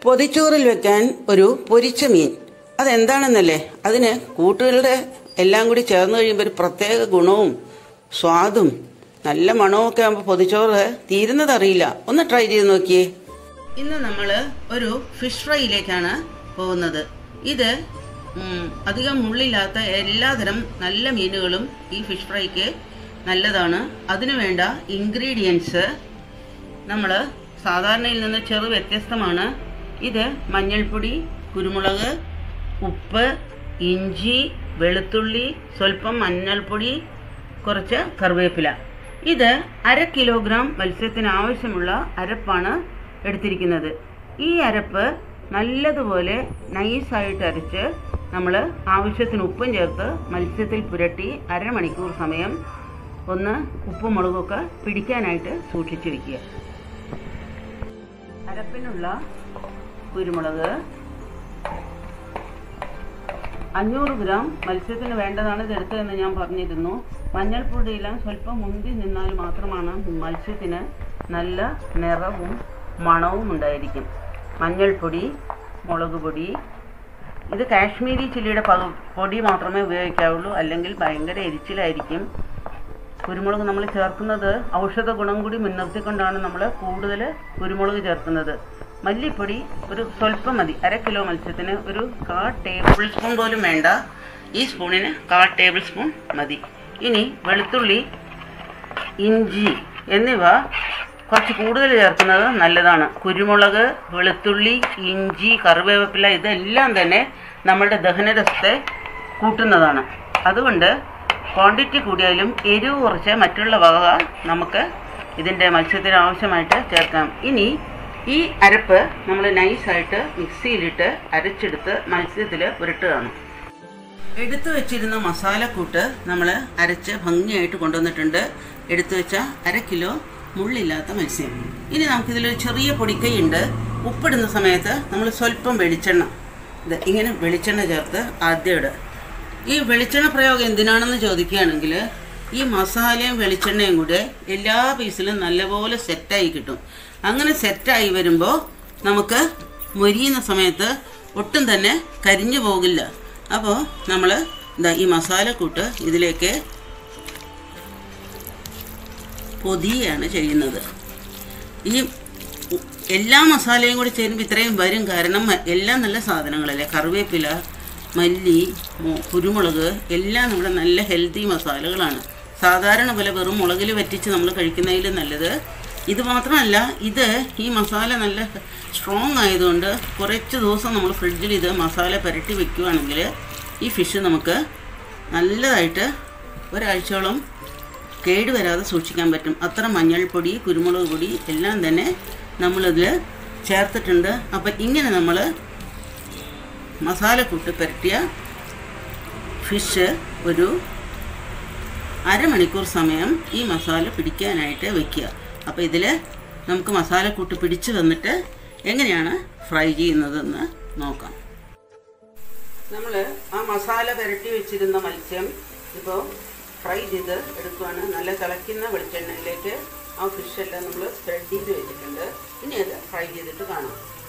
പൊതിച്ചോറിൽ വെക്കാൻ ഒരു പൊരിച്ച മീൻ അതെന്താണെന്നല്ലേ അതിന് കൂട്ടുകളുടെ എല്ലാം കൂടി ചേർന്ന് കഴിയുമ്പോൾ ഒരു പ്രത്യേക ഗുണവും സ്വാദും നല്ല മണവും ഒക്കെ ആകുമ്പോൾ പൊതിച്ചോറ് തീരുന്നതറിയില്ല ഒന്ന് ട്രൈ ചെയ്ത് നോക്കിയേ ഇന്ന് നമ്മൾ ഒരു ഫിഷ് ഫ്രൈയിലേക്കാണ് പോകുന്നത് ഇത് ഉം, അധികം മുള്ളില്ലാത്ത എല്ലാതരം നല്ല മീനുകളും ഈ ഫിഷ് ഫ്രൈക്ക് നല്ലതാണ് അതിനു വേണ്ട ഇൻഗ്രീഡിയൻസ് നമ്മൾ സാധാരണയിൽ നിന്ന് ചെറു വ്യത്യസ്തമാണ് ഇത് മഞ്ഞൾപ്പൊടി കുരുമുളക് ഉപ്പ് ഇഞ്ചി വെളുത്തുള്ളി സ്വല്പം മഞ്ഞൾപ്പൊടി കുറച്ച് കറിവേപ്പില ഇത് അര കിലോഗ്രാം മത്സ്യത്തിന് ആവശ്യമുള്ള അരപ്പാണ് എടുത്തിരിക്കുന്നത് ഈ അരപ്പ് നല്ലതുപോലെ നൈസായിട്ട് അരച്ച് നമ്മൾ ആവശ്യത്തിന് ഉപ്പും ചേർത്ത് മത്സ്യത്തിൽ പുരട്ടി അരമണിക്കൂർ സമയം ഒന്ന് ഉപ്പും മുളകൊക്കെ പിടിക്കാനായിട്ട് സൂക്ഷിച്ചു വെക്കുക അരപ്പിനുള്ള കുരുമുളക് അഞ്ഞൂറ് ഗ്രാം മത്സ്യത്തിന് വേണ്ടതാണ് ഇത് എടുത്തതെന്ന് ഞാൻ പറഞ്ഞിരുന്നു മഞ്ഞൾപ്പൊടിയെല്ലാം സ്വല്പം മുന്തി നിന്നാൽ മാത്രമാണ് മത്സ്യത്തിന് നല്ല നിറവും മണവും ഉണ്ടായിരിക്കും മഞ്ഞൾപ്പൊടി മുളക് പൊടി ഇത് കാശ്മീരി ചില്ലിയുടെ പക- പൊടി മാത്രമേ ഉപയോഗിക്കാവുള്ളൂ അല്ലെങ്കിൽ ഭയങ്കര എരിച്ചിലായിരിക്കും കുരുമുളക് നമ്മൾ ചേർക്കുന്നത് ഔഷധ ഗുണം കൂടി മുൻനിർത്തിക്കൊണ്ടാണ് നമ്മൾ കൂടുതൽ കുരുമുളക് ചേർക്കുന്നത് മല്ലിപ്പൊടി ഒരു സ്വല്പം മതി അര കിലോ മത്സ്യത്തിന് ഒരു കാ ടേബിൾ സ്പൂൺ പോലും വേണ്ട ഈ സ്പൂണിന് കാ ടേബിൾ സ്പൂൺ മതി ഇനി വെളുത്തുള്ളി ഇഞ്ചി എന്നിവ കുറച്ച് കൂടുതൽ ചേർക്കുന്നത് നല്ലതാണ് കുരുമുളക് വെളുത്തുള്ളി ഇഞ്ചി കറിവേപ്പില ഇതെല്ലാം തന്നെ നമ്മളുടെ ദഹനരസത്തെ കൂട്ടുന്നതാണ് അതുകൊണ്ട് ക്വാണ്ടിറ്റി കൂടിയാലും എരിവ് കുറച്ച് മറ്റുള്ള വക നമുക്ക് ഇതിൻ്റെ മത്സ്യത്തിന് ആവശ്യമായിട്ട് ചേർക്കാം ഇനി ഈ അരപ്പ് നമ്മൾ നൈസായിട്ട് മിക്സിയിലിട്ട് അരച്ചെടുത്ത് മത്സ്യത്തിൽ പുരട്ടുകയാണ് എടുത്തു വെച്ചിരുന്ന മസാലക്കൂട്ട് നമ്മൾ അരച്ച് ഭംഗിയായിട്ട് കൊണ്ടുവന്നിട്ടുണ്ട് എടുത്തു വെച്ച അര കിലോ മുള്ളില്ലാത്ത മത്സ്യം ഇനി നമുക്കിതിലൊരു ചെറിയ പൊടിക്കൈയുണ്ട് ഉപ്പിടുന്ന സമയത്ത് നമ്മൾ സ്വല്പം വെളിച്ചെണ്ണ ഇത് ഇങ്ങനെ വെളിച്ചെണ്ണ ചേർത്ത് ആദ്യം ഇടുക ഈ വെളിച്ചെണ്ണ പ്രയോഗം എന്തിനാണെന്ന് ചോദിക്കുകയാണെങ്കിൽ ഈ മസാലയും വെളിച്ചെണ്ണയും കൂടെ എല്ലാ പീസിലും നല്ലപോലെ സെറ്റായി കിട്ടും അങ്ങനെ സെറ്റായി വരുമ്പോൾ നമുക്ക് മൊരിയുന്ന സമയത്ത് ഒട്ടും തന്നെ കരിഞ്ഞു പോകില്ല അപ്പോൾ നമ്മൾ എന്താ ഈ മസാലക്കൂട്ട് ഇതിലേക്ക് പൊതിയാണ് ചെയ്യുന്നത് ഈ ഉ- എല്ലാ മസാലയും കൂടി ചേരുമ്പോൾ ഇത്രയും വരും കാരണം മ- എല്ലാം നല്ല സാധനങ്ങളല്ലേ കറിവേപ്പില മല്ലി മു- കുരുമുളക് എല്ലാം നമ്മുടെ നല്ല ഹെൽത്തി മസാലകളാണ് സാധാരണ പോലെ വെറും മുളകിൽ വറ്റിച്ച് നമ്മൾ കഴിക്കുന്നതിൽ നല്ലത് ഇത് മാത്രമല്ല ഇത് ഈ മസാല നല്ല സ്ട്രോങ് ആയതുകൊണ്ട് കുറച്ച് ദിവസം നമ്മൾ ഫ്രിഡ്ജിൽ ഇത് മസാല പുരട്ടി വെക്കുകയാണെങ്കിൽ ഈ ഫിഷ് നമുക്ക് നല്ലതായിട്ട് ഒരാഴ്ചയോളം കേടുവരാതെ സൂക്ഷിക്കാൻ പറ്റും അത്ര മഞ്ഞൾപ്പൊടി കുരുമുളക് പൊടി എല്ലാം തന്നെ നമ്മളിതിൽ ചേർത്തിട്ടുണ്ട് അപ്പം ഇങ്ങനെ നമ്മൾ മസാലക്കൂട്ട് പുരട്ടിയ ഫിഷ് ഒരു അരമണിക്കൂർ സമയം ഈ മസാല പിടിക്കാനായിട്ട് വെക്കുക അപ്പോൾ ഇതിൽ നമുക്ക് മസാലക്കൂട്ട് പിടിച്ച് വന്നിട്ട് എങ്ങനെയാണ് ഫ്രൈ ചെയ്യുന്നതെന്ന് നോക്കാം നമ്മൾ ആ മസാല പുരട്ടി വെച്ചിരുന്ന മത്സ്യം ഇപ്പോൾ ഫ്രൈ ചെയ്ത് എടുക്കുകയാണ് നല്ല തിളയ്ക്കുന്ന വെളിച്ചെണ്ണയിലേക്ക് ആ ഫിഷെല്ലാം നമ്മൾ സ്പ്രെഡ് ചെയ്ത് വെച്ചിട്ടുണ്ട് ഇനി അത് ഫ്രൈ ചെയ്തിട്ട് കാണാം